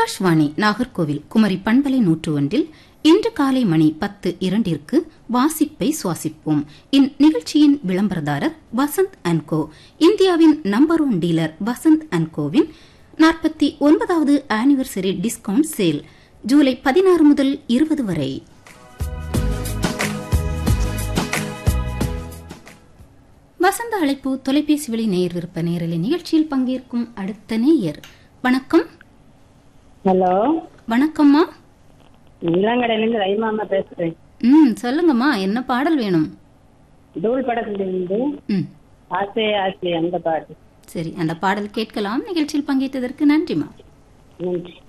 ஆகாஷ்வாணி நாகர்கோவில் குமரி பண்பலை நூற்று ஒன்றில் இன்று காலை மணி பத்து இரண்டிற்கு வாசிப்பை சுவாசிப்போம் இந்நிகழ்ச்சியின் விளம்பரதாரர் வசந்த் அண்ட் கோ இந்தியாவின் number one dealer Vasanth and கோவின் நாற்பத்தி ஒன்பதாவது ஆனிவர்சரி டிஸ்கவுண்ட் சேல் ஜூலை பதினாறு முதல் இருபது வரை வசந்த அழைப்பு தொலைபேசி வழி நேயர் விருப்ப நேரலை நிகழ்ச்சியில் பங்கேற்கும் அடுத்த நேயர் வணக்கம் ஹலோ வணக்கம்மா இளங்கடையிலேருந்து ரயிமாமா பேசுறேன் ம் சொல்லுங்கம்மா என்ன பாடல் வேணும் தூள் படத்திலிருந்து ம் ஆசை ஆசை அந்த பாட்டு சரி அந்த பாடல் கேட்கலாம் நிகழ்ச்சியில் பங்கேற்றதற்கு நன்றிமா நன்றி